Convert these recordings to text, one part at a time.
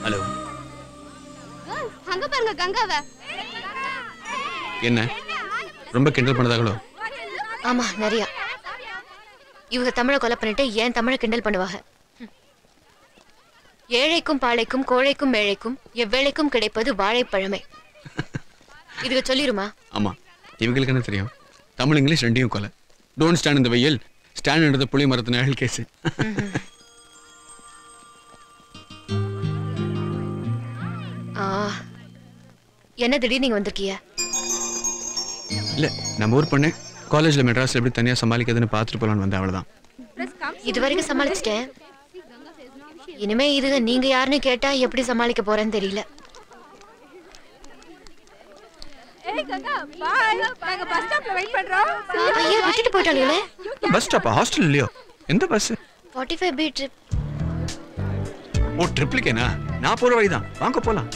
Hello அங்க பாருங்க கங்காவை என்ன ரொம்ப கிண்டல் பண்ணதாங்களோ ஆமா நிறைய இவங்க தமிழை கொலை பண்ணிட்டு ஏன் தமிழை கிண்டல் பண்ணுவாங்க ம். ஏழைக்கும் பாழைக்கும் கோழைக்கும் மேழைக்கும் எவ்வேளைக்கும் கிடைப்பது வாழைப்பழமே இதுக்கு சொல்லிருமா ஆமா இவங்களுக்கு என்ன தெரியும் தமிழ் இங்கிலீஷ் ரெண்டையும் கொலை டோன்ட் ஸ்டாண்ட் இந்த வெயில் ஸ்டாண்ட் எடுத்த புளி மரத்து நிழல் கேஸ் ஆ என்ன திடீர்னு நீங்க வந்திருக்கீங்க இல்ல நம்ம ஊர் பொண்ணு காலேஜ்ல மெட்ராஸ்ல எப்படி தனியா சமாளிக்கிறதுன்னு பார்த்துட்டு போலான்னு வந்தேன் அவ்வளவுதான் இது வரைக்கும் சமாளிச்சிட்டேன் இனிமே இது நீங்க யாருன்னு கேட்டா எப்படி சமாளிக்க போறேன்னு தெரியல ஏய் கங்கா பாய் நாங்க பஸ் ஸ்டாப்ல வெயிட் பண்றோம் ஐயா விட்டுட்டு போயிட்டாங்களே பஸ் ஸ்டாப்பா ஹாஸ்டல் இல்லையோ எந்த bus forty five B trip ஓ ட்ரிப்ளிகேனா நான் போற வழிதான் வாங்க போலாம்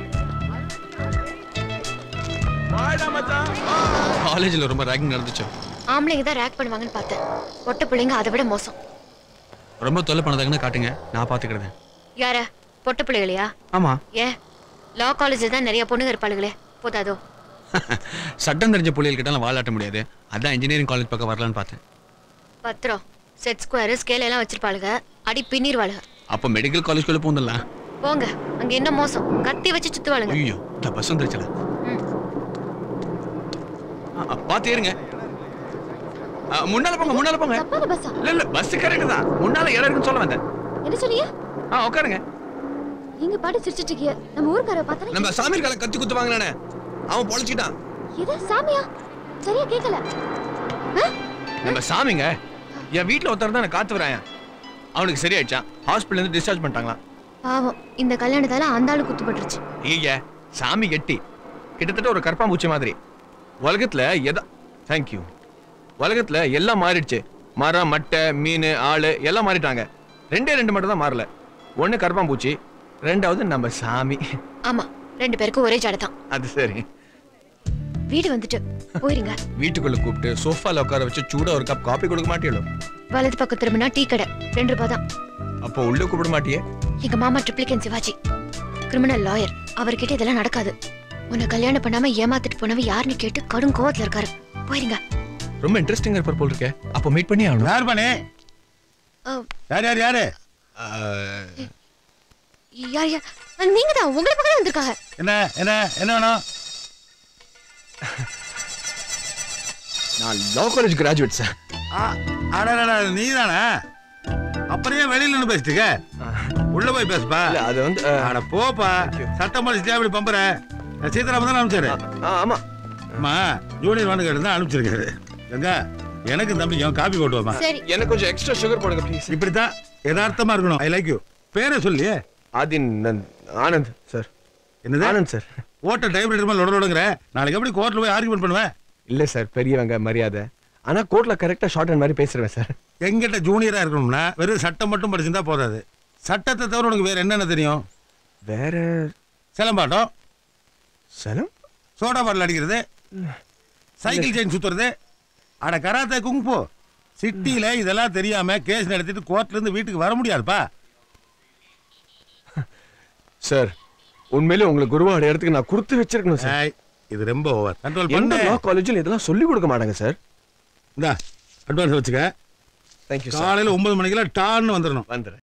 காலேஜ்ல ரொம்ப ரேகிங் நடந்துச்சோ ஆம்பளைங்க தான் ரேக் பண்ணுவாங்கன்னு பார்த்தேன் பொட்ட பிள்ளைங்க அதை விட மோசம் ரொம்ப தொல்லை பண்ணதாங்கன்னு காட்டுங்க நான் பாத்துக்கிறேன் யார பொட்ட பிள்ளைகளையா ஆமா ஏன் லா காலேஜில் தான் நிறைய பொண்ணுங்க இருப்பாளுங்களே போதாதோ சட்டம் தெரிஞ்ச புள்ளிகள் கிட்ட வாழாட்ட முடியாது அதான் இன்ஜினியரிங் காலேஜ் பக்கம் வரலான்னு பார்த்தேன் பத்திரம் செட் ஸ்கொயர் ஸ்கேல் எல்லாம் வச்சிருப்பாளுங்க அடி பின்னிருவாளுங்க அப்போ மெடிக்கல் காலேஜ்குள்ள பூந்துடலாம் போங்க அங்க என்ன மோசம் கத்தி வச்சு சுத்துவாளுங்க ஐயோ இந்த பஸ் வந்துருச்சுல ம். ஆ, ஆ, பாத்து ஏறுங்க ஆ, முன்னால போங்க முன்னால போங்க தப்பான பஸ்ஸா இல்ல இல்ல பஸ் கரெக்ட் தான் முன்னால இடம் இருக்குன்னு சொல்ல வந்தேன் என்ன சொன்னீங்க ஆ உட்காருங்க நீங்க பாட்டு சிரிச்சிட்டு இருக்கீங்க நம்ம ஊர்க்கார பார்த்தா நம்ம சாமி கால கத்தி குத்து வாங்கினானே அவன் பொழைச்சிட்டான் இது சாமியா சரியா கேட்கல நம்ம சாமிங்க என் வீட்ல ஒருத்தர் தான் காத்து வராயன் அவனுக்கு சரியாயிடுச்சான் ஹாஸ்பிட்டல் இருந்து டிஸ்சார்ஜ் பண்ணிட்டாங்களாம் பாவம் இந்த கல்யாணத்தால அந்த ஆளு குத்துப்பட்டுருச்சு ஐய சாமி கெட்டி கிட்டத்தட்ட ஒரு கற்பாம்பூச்சி மாதிரி உலகத்துல எதா தேங்க்யூ உலகத்துல எல்லாம் மாறிடுச்சு மரம் மட்டை மீன் ஆளு எல்லாம் மாறிட்டாங்க ரெண்டே ரெண்டு மட்டும் தான் மாறல ஒண்ணு கற்பாம்பூச்சி ரெண்டாவது நம்ம சாமி ஆமா ரெண்டு பேருக்கும் ஒரே ஜடை தான் அது சரி வீடு வந்துட்டு போயிருங்க வீட்டுக்குள்ள கூப்பிட்டு சோஃபால உட்கார வச்சு சூடா ஒரு கப் காபி கொடுக்க மாட்டியோ வலது பக்கம் திரும்பினா டீ கடை ரெண்டு ரூபாய் தான் அப்போ உள்ள கூப்பிட மாட்டியே எங்க மாமா ட்ரிப்ளிகன் சிவாஜி கிரிமினல் லாயர் அவர்கிட்ட இதெல்லாம் நடக்காது உன்னை கல்யாணம் பண்ணாம ஏமாத்திட்டு போனவ யாருன்னு கேட்டு கடும் கோவத்துல இருக்காரு போயிருங்க ரொம்ப இன்ட்ரெஸ்டிங்கா இருப்பார் போல் இருக்கே அப்போ மீட் பண்ணி ஆகணும் யார் பண்ணே அஹ், யார் யார் யாரு யார் யார் அஹ், நீங்க தான் உங்களை பக்கம் வந்திருக்காங்க என்ன என்ன என்ன வேணும் நான் லா காலேஜ் கிராஜுவேட் சார் அடடா நீ தானே அப்புறம் ஏன் வெளியில நின்று பேசிட்டுக்க உள்ள போய் பேசுப்பா இல்ல அது வந்து அஹ், அட போப்பா சட்டம் படிச்சுட்டே அப்படி பம்புற சீதாராமன் தானே அனுப்பிச்சாரு ஆ, ஆமா அம்மா ஜூனியர் வந்து கேட்டு தான் அனுப்பிச்சிருக்காரு எங்க எனக்கு தம்பிக்கும் காப்பி போட்டு வாமா சரி எனக்கு கொஞ்சம் எக்ஸ்ட்ரா சுகர் போடுங்க ப்ளீஸ் இப்படித்தான் யதார்த்தமா இருக்கணும் ஐ லைக் யூ பேரை சொல்லியே ஆதின் நந்த்- ஆனந்த் சார் என்னது ஆனந்த் சார் ஓட்ட டைப்ரைட்டர் மேல லொடலொடங்கிற நாளைக்கு எப்படி கோர்ட்ல போய் ஆர்குமெண்ட் பண்ணுவேன் இல்ல சார் பெரியவங்க மரியாதை ஆனா கோர்ட்ல கரெக்டா ஷார்ட் அண்ட் மாதிரி பேசுறேன் சார் எங்கிட்ட ஜூனியரா இருக்கணும்னா வெறும் சட்டம் மட்டும் படிச்சிருந்தா போதாது சட்டத்தை தவிர உனக்கு வேற என்னென்ன தெரியும் வேற சிலம்பாட்டம் சலம் சோடா பாட்டில் அடிக்கிறது சைக்கிள் செயின் சுத்துறது அட கராத்தே குங்போ சிட்டியில இதெல்லாம் தெரியாம கேஸ் நடத்திட்டு கோர்ட்ல இருந்து வீட்டுக்கு வர முடியாதுப்பா சார் உண்மையிலே உங்களுக்கு குருவா இடத்துக்கு நான் கொடுத்து வச்சிருக்கணும் சார் ஏய், இது ரொம்ப ஓவர் கண்ட்ரோல் எந்த பண்ணு லா காலேஜில் இதெல்லாம் சொல்லி கொடுக்க மாட்டாங்க சார் இந்தா அட்வான்ஸ் வச்சுக்க தேங்க்யூ சார் காலையில ஒன்பது மணிக்கெல்லாம் டான்னு வந்துடணும் வந்துடுறேன்